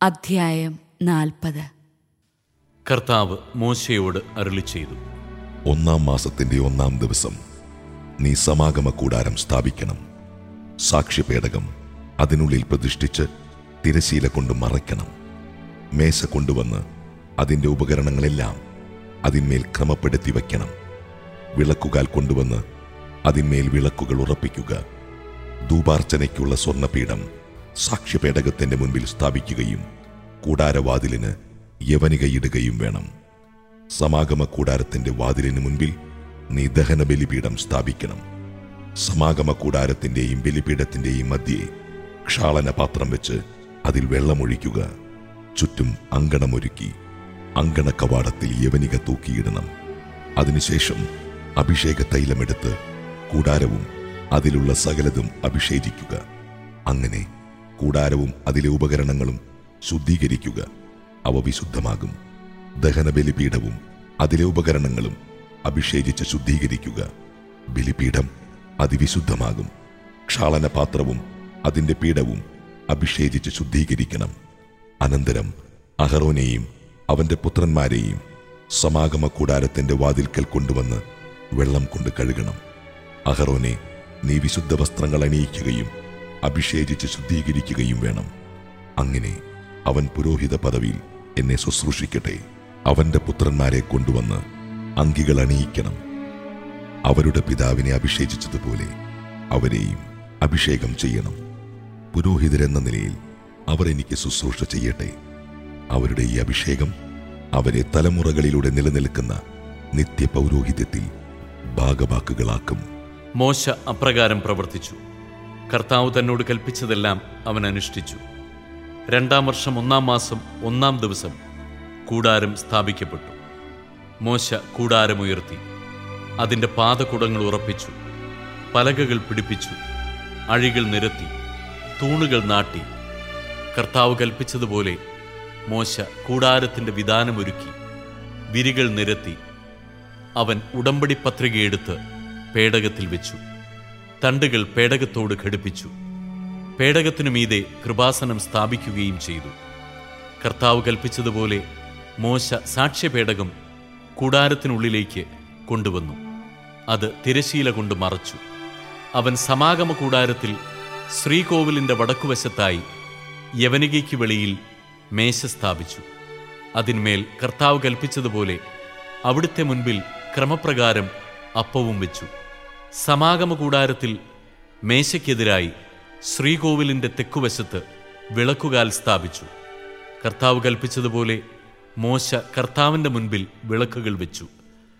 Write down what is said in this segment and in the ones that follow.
അധ്യായം നാൽപ്പത് കർത്താവ് മോശയോട് അരുളി ചെയ്തു ഒന്നാം മാസത്തിന്റെ ഒന്നാം ദിവസം നീ സമാഗമ കൂടാരം സ്ഥാപിക്കണം സാക്ഷ്യപേടകം അതിനുള്ളിൽ പ്രതിഷ്ഠിച്ച് തിരശീല കൊണ്ട് മറയ്ക്കണം മേശ കൊണ്ടുവന്ന് അതിന്റെ ഉപകരണങ്ങളെല്ലാം അതിന്മേൽ ക്രമപ്പെടുത്തി വയ്ക്കണം വിളക്കുകാൽ കൊണ്ടുവന്ന് അതിന്മേൽ വിളക്കുകൾ ഉറപ്പിക്കുക ധൂപാർച്ചനയ്ക്കുള്ള സ്വർണ്ണപീഠം സാക്ഷ്യപേടകത്തിന്റെ മുൻപിൽ സ്ഥാപിക്കുകയും കൂടാരവാതിലിന് യവനികയിടുകയും വേണം സമാഗമ കൂടാരത്തിന്റെ വാതിലിന് മുൻപിൽ നീ ദഹന ബലിപീഠം സ്ഥാപിക്കണം സമാഗമ കൂടാരത്തിന്റെയും ബലിപീഠത്തിന്റെയും മധ്യേ ക്ഷാളന പാത്രം വെച്ച് അതിൽ വെള്ളമൊഴിക്കുക ചുറ്റും അങ്കണമൊരുക്കി അങ്കണ കവാടത്തിൽ യവനിക തൂക്കിയിടണം അതിനുശേഷം അഭിഷേക തൈലമെടുത്ത് കൂടാരവും അതിലുള്ള സകലതും അഭിഷേചിക്കുക അങ്ങനെ കൂടാരവും അതിലെ ഉപകരണങ്ങളും ശുദ്ധീകരിക്കുക അവ വിശുദ്ധമാകും ദഹന ബലിപീഠവും അതിലെ ഉപകരണങ്ങളും അഭിഷേചിച്ച് ശുദ്ധീകരിക്കുക ബലിപീഠം അതിവിശുദ്ധമാകും ക്ഷാളന പാത്രവും അതിന്റെ പീഠവും അഭിഷേചിച്ച് ശുദ്ധീകരിക്കണം അനന്തരം അഹറോനെയും അവന്റെ പുത്രന്മാരെയും സമാഗമ കൂടാരത്തിന്റെ വാതിൽക്കൽ കൊണ്ടുവന്ന് വെള്ളം കൊണ്ട് കഴുകണം അഹറോനെ നീ വിശുദ്ധ വസ്ത്രങ്ങൾ അണിയിക്കുകയും അഭിഷേചിച്ച് ശുദ്ധീകരിക്കുകയും വേണം അങ്ങനെ അവൻ പുരോഹിത പദവിയിൽ എന്നെ ശുശ്രൂഷിക്കട്ടെ അവന്റെ പുത്രന്മാരെ കൊണ്ടുവന്ന് അങ്കികൾ അണിയിക്കണം അവരുടെ പിതാവിനെ അഭിഷേചിച്ചതുപോലെ അവരെയും അഭിഷേകം ചെയ്യണം പുരോഹിതരെന്ന നിലയിൽ അവർ എനിക്ക് ശുശ്രൂഷ ചെയ്യട്ടെ അവരുടെ ഈ അഭിഷേകം അവരെ തലമുറകളിലൂടെ നിലനിൽക്കുന്ന നിത്യപൗരോഹിത്യത്തിൽ ഭാഗവാക്കുകളാക്കും മോശ അപ്രകാരം പ്രവർത്തിച്ചു കർത്താവ് തന്നോട് കൽപ്പിച്ചതെല്ലാം അവൻ അനുഷ്ഠിച്ചു രണ്ടാം വർഷം ഒന്നാം മാസം ഒന്നാം ദിവസം കൂടാരം സ്ഥാപിക്കപ്പെട്ടു മോശ കൂടാരമുയർത്തി അതിൻ്റെ പാദകുടങ്ങൾ ഉറപ്പിച്ചു പലകകൾ പിടിപ്പിച്ചു അഴികൾ നിരത്തി തൂണുകൾ നാട്ടി കർത്താവ് കൽപ്പിച്ചതുപോലെ മോശ കൂടാരത്തിൻ്റെ വിധാനമൊരുക്കി വിരികൾ നിരത്തി അവൻ ഉടമ്പടി പത്രികയെടുത്ത് പേടകത്തിൽ വെച്ചു തണ്ടുകൾ പേടകത്തോട് ഘടിപ്പിച്ചു പേടകത്തിനു മീതെ കൃപാസനം സ്ഥാപിക്കുകയും ചെയ്തു കർത്താവ് കൽപ്പിച്ചതുപോലെ മോശ സാക്ഷ്യപേടകം കൂടാരത്തിനുള്ളിലേക്ക് കൊണ്ടുവന്നു അത് തിരശീല കൊണ്ട് മറച്ചു അവൻ സമാഗമ കൂടാരത്തിൽ ശ്രീകോവിലിന്റെ വടക്കുവശത്തായി യവനികയ്ക്ക് വെളിയിൽ മേശ സ്ഥാപിച്ചു അതിന്മേൽ കർത്താവ് കൽപ്പിച്ചതുപോലെ അവിടുത്തെ മുൻപിൽ ക്രമപ്രകാരം അപ്പവും വെച്ചു സമാഗമ കൂടാരത്തിൽ മേശയ്ക്കെതിരായി ശ്രീകോവിലിന്റെ തെക്കുവശത്ത് വിളക്കുകാൽ സ്ഥാപിച്ചു കർത്താവ് കൽപ്പിച്ചതുപോലെ മോശ കർത്താവിന്റെ മുൻപിൽ വിളക്കുകൾ വെച്ചു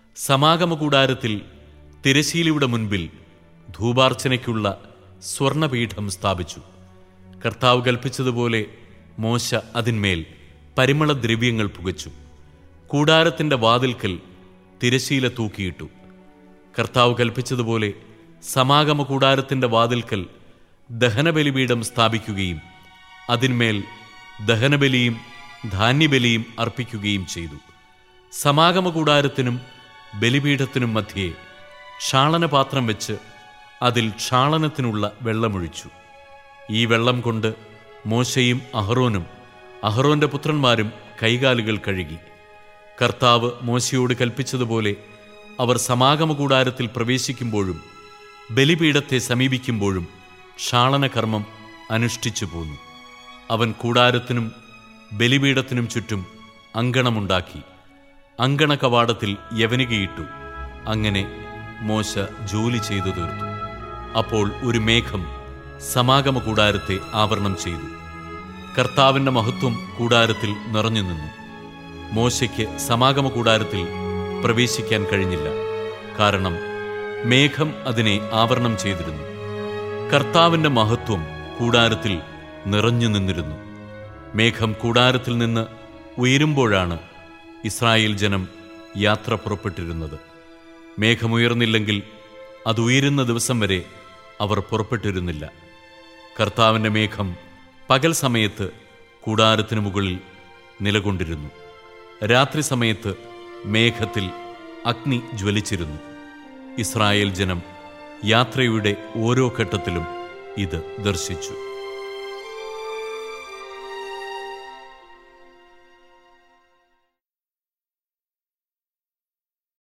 സമാഗമ കൂടാരത്തിൽ തിരശീലയുടെ മുൻപിൽ ധൂപാർച്ചനയ്ക്കുള്ള സ്വർണപീഠം സ്ഥാപിച്ചു കർത്താവ് കൽപ്പിച്ചതുപോലെ മോശ അതിന്മേൽ പരിമളദ്രവ്യങ്ങൾ പുകച്ചു കൂടാരത്തിന്റെ വാതിൽക്കൽ തിരശീല തൂക്കിയിട്ടു കർത്താവ് കൽപ്പിച്ചതുപോലെ സമാഗമ കൂടാരത്തിന്റെ വാതിൽക്കൽ ദഹനബലിപീഠം സ്ഥാപിക്കുകയും അതിന്മേൽ ദഹനബലിയും ധാന്യബലിയും അർപ്പിക്കുകയും ചെയ്തു സമാഗമ കൂടാരത്തിനും ബലിപീഠത്തിനും മധ്യേ ക്ഷാളനപാത്രം വെച്ച് അതിൽ ക്ഷാളനത്തിനുള്ള വെള്ളമൊഴിച്ചു ഈ വെള്ളം കൊണ്ട് മോശയും അഹറോനും അഹറോന്റെ പുത്രന്മാരും കൈകാലുകൾ കഴുകി കർത്താവ് മോശയോട് കൽപ്പിച്ചതുപോലെ അവർ സമാഗമ കൂടാരത്തിൽ പ്രവേശിക്കുമ്പോഴും ബലിപീഠത്തെ സമീപിക്കുമ്പോഴും ക്ഷാളനകർമ്മം അനുഷ്ഠിച്ചു പോന്നു അവൻ കൂടാരത്തിനും ബലിപീഠത്തിനും ചുറ്റും അങ്കണമുണ്ടാക്കി അങ്കണ കവാടത്തിൽ യവനികയിട്ടു അങ്ങനെ മോശ ജോലി ചെയ്തു തീർത്തു അപ്പോൾ ഒരു മേഘം സമാഗമ കൂടാരത്തെ ആവരണം ചെയ്തു കർത്താവിന്റെ മഹത്വം കൂടാരത്തിൽ നിറഞ്ഞു നിന്നു മോശയ്ക്ക് സമാഗമ കൂടാരത്തിൽ പ്രവേശിക്കാൻ കഴിഞ്ഞില്ല കാരണം മേഘം അതിനെ ആവരണം ചെയ്തിരുന്നു കർത്താവിന്റെ മഹത്വം കൂടാരത്തിൽ നിറഞ്ഞു നിന്നിരുന്നു മേഘം കൂടാരത്തിൽ നിന്ന് ഉയരുമ്പോഴാണ് ഇസ്രായേൽ ജനം യാത്ര പുറപ്പെട്ടിരുന്നത് മേഘമുയർന്നില്ലെങ്കിൽ അത് ഉയരുന്ന ദിവസം വരെ അവർ പുറപ്പെട്ടിരുന്നില്ല കർത്താവിൻ്റെ മേഘം പകൽ സമയത്ത് കൂടാരത്തിനു മുകളിൽ നിലകൊണ്ടിരുന്നു രാത്രി സമയത്ത് മേഘത്തിൽ അഗ്നി ജ്വലിച്ചിരുന്നു ഇസ്രായേൽ ജനം യാത്രയുടെ ഓരോ ഘട്ടത്തിലും ഇത് ദർശിച്ചു